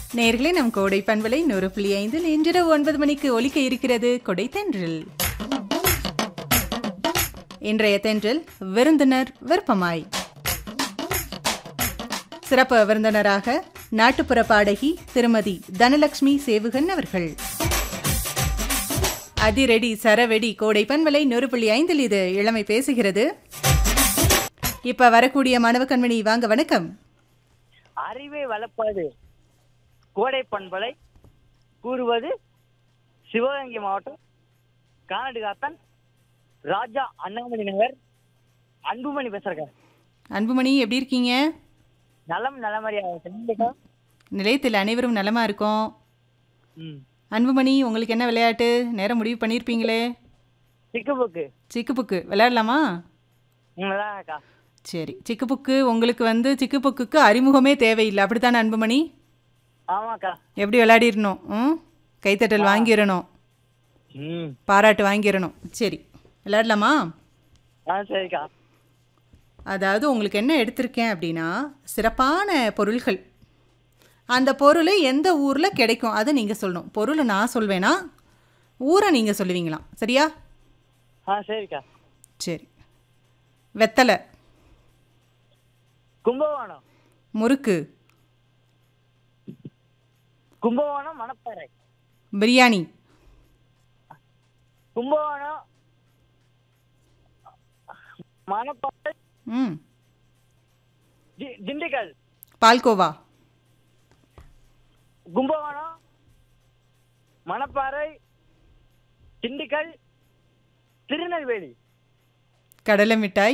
நேர்களே நம் கோடை பண்பலை நூறு புள்ளி ஐந்தில் இன்றிரவு ஒன்பது மணிக்கு ஒலிக்க இருக்கிறது கொடை தென்றல் இன்றைய தென்றல் விருந்தினர் விருப்பமாய் சிறப்பு விருந்தினராக நாட்டுப்புற பாடகி திருமதி தனலட்சுமி சேவுகன் அவர்கள் அதிரெடி சரவெடி கோடை பண்பலை நூறு புள்ளி ஐந்தில் இது இளமை பேசுகிறது இப்ப வரக்கூடிய மாணவ கண்மணி வாங்க வணக்கம் அறிவை வளர்ப்பது கோடை பண்பலை கூறுவது சிவகங்கை மாவட்டம் கானடு காத்தன் ராஜா அண்ணாமணி நகர் அன்புமணி பேசுறேங்க அன்புமணி எப்படி இருக்கீங்க நலம் நலமறியா நிலையத்தில் அனைவரும் நலமா இருக்கோம் ம் அன்புமணி உங்களுக்கு என்ன விளையாட்டு நேரம் முடிவு பண்ணியிருப்பீங்களே சிக்கு புக்கு சிக்கு புக்கு விளையாடலாமா உங்களாக்கா சரி சிக்கு புக்கு உங்களுக்கு வந்து சிக்கு புக்குக்கு அறிமுகமே தேவையில்லை அப்படித்தானே அன்புமணி ஆமாக்கா எப்படி விளையாடிடணும் ம் கைத்தட்டல் வாங்கிடணும் ம் பாராட்டு வாங்கிடணும் சரி விளையாடலாமா ஆ சரிக்கா அதாவது உங்களுக்கு என்ன எடுத்திருக்கேன் அப்படின்னா சிறப்பான பொருள்கள் அந்த பொருள் எந்த ஊரில் கிடைக்கும் அதை நீங்கள் சொல்லணும் பொருளை நான் சொல்வேனா ஊரை நீங்கள் சொல்லுவீங்களாம் சரியா ஆ சரிக்கா சரி வெத்தலை கும்பகோணம் முறுக்கு கும்பகோணம் மணப்பாறை பிரியாணி கும்பகோணம் மணப்பாறை ம் தி- திண்டுக்கல் பால்கோவா கும்பகோணம் மணப்பாறை திண்டுக்கல் திருநெல்வேலி கடலை மிட்டாய்